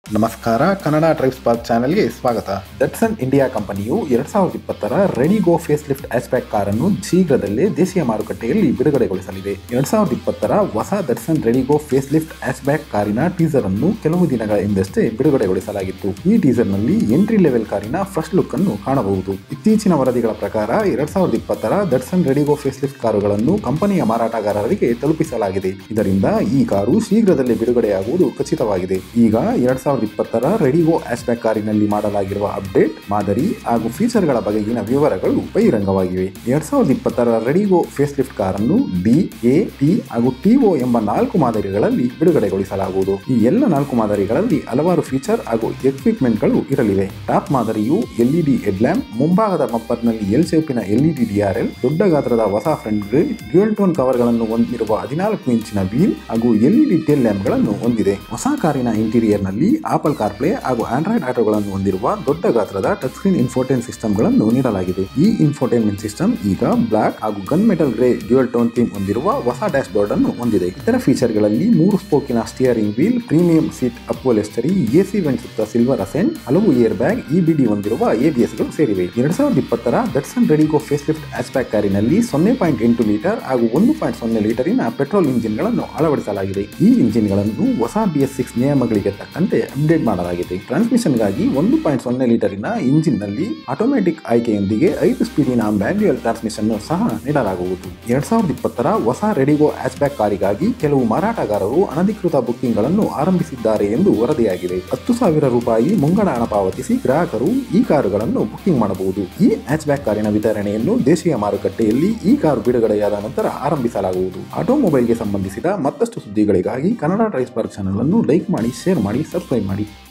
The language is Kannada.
ನಮಸ್ಕಾರ ಕನ್ನಡ ಡ್ರೈವ್ ಸ್ಪಾರ್ಕ್ ಚಾನೆಲ್ಗೆ ಸ್ವಾಗತ ದಟ್ಸನ್ ಇಂಡಿಯಾ ಕಂಪನಿಯು ಎರಡ್ ಸಾವಿರದ ಇಪ್ಪತ್ತರ ರೆಡಿಗೋ ಫೇಸ್ ಲಿಫ್ಟ್ ಆಸ್ಪ್ಯಾಕ್ ಕಾರನ್ನು ಶೀಘ್ರದಲ್ಲೇ ದೇಶೀಯ ಮಾರುಕಟ್ಟೆಯಲ್ಲಿ ಬಿಡುಗಡೆಗೊಳಿಸಲಿದೆ ಎರಡ್ ಸಾವಿರದ ಇಪ್ಪತ್ತರ ಹೊಸ Datsun RediGO facelift hatchback ಕಾರಿನ ಟೀಸರ್ ಅನ್ನು ಕೆಲವು ದಿನಗಳ ಹಿಂದಷ್ಟೇ ಬಿಡುಗಡೆಗೊಳಿಸಲಾಗಿತ್ತು ಈ ಟೀಸರ್ ನಲ್ಲಿ ಎಂಟ್ರಿ ಲೆವೆಲ್ ಕಾರಿನ ಫಸ್ಟ್ ಲುಕ್ ಅನ್ನು ಕಾಣಬಹುದು ಇತ್ತೀಚಿನ ವರದಿಗಳ ಪ್ರಕಾರ ಎರಡ್ ಸಾವಿರದ ಇಪ್ಪತ್ತರ ದಟ್ಸನ್ ರೆಡಿಗೋ ಫೇಸ್ ಲಿಫ್ಟ್ ಕಾರುಗಳನ್ನು ಕಂಪನಿಯ ಮಾರಾಟಗಾರರಿಗೆ ತಲುಪಿಸಲಾಗಿದೆ ಇದರಿಂದ ಈ ಕಾರು ಶೀಘ್ರದಲ್ಲೇ ಬಿಡುಗಡೆಯಾಗುವುದು ಖಚಿತವಾಗಿದೆ ಈಗ ಎರಡ್ ಸಾವಿರದ ಇಪ್ಪತ್ತರ ರೆಡಿಗೋ ಆಸ್ಪ್ಯಾಕ್ ಕಾರಿನಲ್ಲಿ ಮಾಡಲಾಗಿರುವ ಅಪ್ಡೇಟ್ ಮಾದರಿ ಹಾಗೂ ಫೀಚರ್ಗಳ ಬಗೆಗಿನ ವಿವರಗಳು ಬಹಿರಂಗವಾಗಿವೆ ಎರಡ್ ಸಾವಿರದ ಇಪ್ಪತ್ತರ ರೆಡಿಗೋ ಫೇಸ್ ಲಿಫ್ಟ್ ಕಾರನ್ನು ಡಿ ಎ ಟಿ ಹಾಗೂ ಟಿಒ ಎಂಬ ನಾಲ್ಕು ಮಾದರಿಗಳಲ್ಲಿ ಬಿಡುಗಡೆಗೊಳಿಸಲಾಗುವುದು ಈ ಎಲ್ಲ ನಾಲ್ಕು ಮಾದರಿಗಳಲ್ಲಿ ಹಲವಾರು ಫೀಚರ್ ಹಾಗೂ ಎಕ್ವಿಪ್ಮೆಂಟ್ಗಳು ಇರಲಿವೆ ಟಾಪ್ ಮಾದರಿಯು ಎಲ್ಇಡಿ ಹೆಡ್ಲ್ಯಾಂಪ್ ಮುಂಭಾಗದ ಮಪ್ಪರ್ನಲ್ಲಿ ಎಲ್ ಶೇಪಿನ ಎಲ್ಇಡಿ ಡಿಆರ್ಎಲ್ ದೊಡ್ಡ ಗಾತ್ರದ ಹೊಸ ಫ್ರಂಟ್ ಗ್ರಿಲ್ ಡ್ಯೂಯಲ್ ಟೋನ್ ಕವರ್ಗಳನ್ನು ಹೊಂದಿರುವ ಹದಿನಾಲ್ಕು ಇಂಚಿನ ವೀಲ್ ಹಾಗೂ ಎಲ್ಇಡಿ ಟೇಲ್ ಲ್ಯಾಂಪ್ಗಳನ್ನು ಹೊಂದಿದೆ ಹೊಸ ಕಾರಿನ ಇಂಟೀರಿಯರ್ನಲ್ಲಿ ಆಪಲ್ ಕಾರ್ಪ್ಲೇ ಹಾಗೂ ಆಂಡ್ರಾಯ್ಡ್ ಆಟೋಗಳನ್ನು ಹೊಂದಿರುವ ದೊಡ್ಡ ಗಾತ್ರದ ಟಚ್ ಸ್ಕ್ರೀನ್ ಇನ್ಫೋಟೈನ್ ಸಿಸ್ಟಮ್ಗಳನ್ನು ನೀಡಲಾಗಿದೆ ಈ ಇನ್ಫೋಟೈನ್ಮೆಂಟ್ ಸಿಸ್ಟಮ್ ಈಗ ಬ್ಲಾಕ್ ಹಾಗೂ gun metal grey dual tone theme ಹೊಂದಿರುವ ಹೊಸ ಡ್ಯಾಶ್ ಬೋರ್ಡ್ ಅನ್ನು ಹೊಂದಿದೆ ಇತರ ಫೀಚರ್ಗಳಲ್ಲಿ ಮೂರು ಸ್ಪೋಕಿನ steering wheel premium seat upholstery AC vent ಸುತ್ತ ಸಿಲ್ವರ್ ಅಸೆಂಟ್ ಹಲವು ಏರ್ ಬ್ಯಾಗ್ ಇಬಿಡಿ ಹೊಂದಿರುವ ಎಬಿಎಸ್ ಗಳು ಸೇರಿವೆ ಎರಡ್ ಸಾವಿರದ ಇಪ್ಪತ್ತರ ದಟ್ಸನ್ ರೆಡಿಗೋ ಫೇಸ್ ಲಿಫ್ಟ್ ಆಸ್ಪ್ಯಾಕ್ ಕಾರಿನಲ್ಲಿ ಸೊನ್ನೆ ಪಾಯಿಂಟ್ ಎಂಟು ಲೀಟರ್ ಹಾಗೂ ಒಂದು ಪಾಯಿಂಟ್ ಸೊನ್ನೆ ಲೀಟರಿನ ಪೆಟ್ರೋಲ್ ಇಂಜಿನ್ಗಳನ್ನು ಅಳವಡಿಸಲಾಗಿದೆ ಈ ಇಂಜಿನ್ಗಳನ್ನು ಹೊಸ ಬಿ ಎಸ್ ಸಿಕ್ಸ್ ನಿಯಮಗಳಿಗೆ ತಕ್ಕಂತೆ ಅಪ್ಡೇಟ್ ಮಾಡಲಾಗಿದೆ ಟ್ರಾನ್ಸ್ಮಿಷನ್ಗಾಗಿ ಒಂದು ಪಾಯಿಂಟ್ ಸೊನ್ನೆ ಲೀಟರಿನ ಇಂಜಿನ್ನಲ್ಲಿ ಆಟೋಮ್ಯಾಟಿಕ್ ಆಯ್ಕೆಯೊಂದಿಗೆ ಐದು ಸ್ಪೀಡಿನ ಮ್ಯಾನ್ಯುಯಲ್ ಟ್ರಾನ್ಸ್ಮಿಷನ್ ಸಹ ನೀಡಲಾಗುವುದು ಎರಡ್ ಸಾವಿರದ ಇಪ್ಪತ್ತರ ಹೊಸ ರೆಡಿಗೋ ಆಸ್ಬ್ಯಾಕ್ ಕಾರಿಗಾಗಿ ಕೆಲವು ಮಾರಾಟಗಾರರು ಅನಧಿಕೃತ ಬುಕ್ಕಿಂಗ್ಗಳನ್ನು ಆರಂಭಿಸಿದ್ದಾರೆ ಎಂದು ವರದಿಯಾಗಿದೆ ಹತ್ತು ಸಾವಿರ ರೂಪಾಯಿ ಮುಂಗಡ ಹಣ ಪಾವತಿಸಿ ಗ್ರಾಹಕರು ಈ ಕಾರುಗಳನ್ನು ಬುಕ್ಕಿಂಗ್ ಮಾಡಬಹುದು ಈ ಆಚ್ಬ್ಯಾಕ್ ಕಾರಿನ ವಿತರಣೆಯನ್ನು ದೇಶೀಯ ಮಾರುಕಟ್ಟೆಯಲ್ಲಿ ಈ ಕಾರು ಬಿಡುಗಡೆಯಾದ ನಂತರ ಆರಂಭಿಸಲಾಗುವುದು ಆಟೋಮೊಬೈಲ್ಗೆ ಸಂಬಂಧಿಸಿದ ಮತ್ತಷ್ಟು ಸುದ್ದಿಗಳಿಗಾಗಿ ಕನ್ನಡ ಡ್ರೈವ್ ಪಾರ್ಕ್ ಚಾನಲ್ ಅನ್ನು ಲೈಕ್ ಮಾಡಿ ಶೇರ್ ಮಾಡಿ ಸಬ್ಸ್ಕ್ರೈಬ್ ಮಾಡಿ